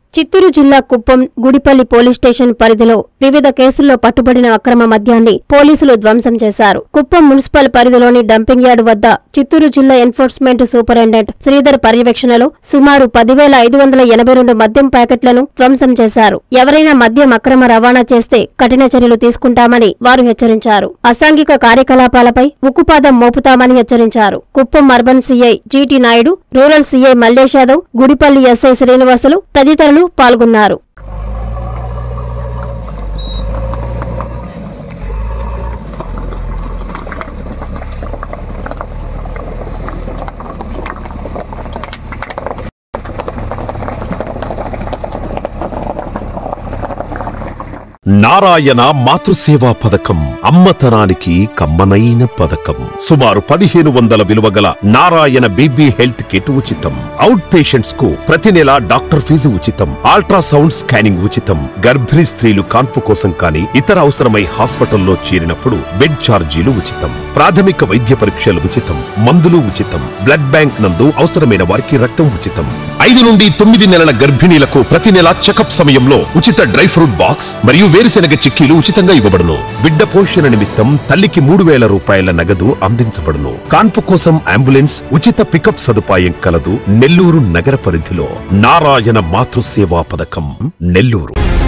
చిత్తూరు జిల్లా Kuppam Gudipalli police station పరిధిలో వివిధ కేసుల్లో పట్టుబడిన అక్రమ మద్యాన్ని పోలీసులు ధ్వంసం చేశారు కుప్పం మున్సిపల్ పరిధిలోని డంపింగ్ యార్డు వద్ద చిత్తూరు జిల్లా ఎన్ఫోర్స్మెంట్ సూపరింటెండెంట్ శ్రీధర్ పర్యవేక్షణలో సుమారు పదివేల ఐదు వందల ఎనభై రెండు మద్యం ప్యాకెట్లను ధ్వంసం చేశారు ఎవరైనా మద్యం అక్రమ రవాణా చేస్తే కఠిన చర్యలు తీసుకుంటామని వారు హెచ్చరించారు అసాంఘిక కార్యకలాపాలపై ఉక్కుపాదం మోపుతామని హెచ్చరించారు Kuppam urban CI GT Naidu rural CI Mallesh Yadav Gudipalli SI Srinivasulu తదితరులు పాల్గొన్నారు నారాయణ మాతృసేవా పథకం అమ్మతనానికి కమ్మనైన పథకం సుమారు పదిహేను వందల విలువ గల నారాయణ బీబీ హెల్త్ కిట్ ఉచితం అవుట్ పేషెంట్స్ కు ప్రతి నెల డాక్టర్ ఫీజు ఉచితం అల్ట్రాసౌండ్ స్కానింగ్ ఉచితం గర్భిణీ స్త్రీలు కాన్పు కోసం కానీ ఇతర అవసరమై హాస్పిటల్లో చేరినప్పుడు బెడ్ ఛార్జీలు ఉచితం ప్రాథమిక వైద్య పరీక్షలు ఉచితం మందులు ఉచితం బ్లడ్ బ్యాంక్ నందు అవసరమైన వారికి రక్తం ఉచితం ఐదు నుండి తొమ్మిది నెలల గర్భిణీలకు ప్రతి నెల చెకప్ సమయంలో ఉచిత డ్రై ఫ్రూట్ బాక్స్ మరియు వేరుశెనగ చిక్కీలు ఉచితంగా ఇవ్వబడును బిడ్డ పోషణ నిమిత్తం తల్లికి మూడు వేల రూపాయల నగదు అందించబడును కాన్పు కోసం అంబులెన్స్ ఉచిత పికప్ సదుపాయం కలదు నెల్లూరు నగర పరిధిలో నారాయణ మాతృసేవా పథకం నెల్లూరు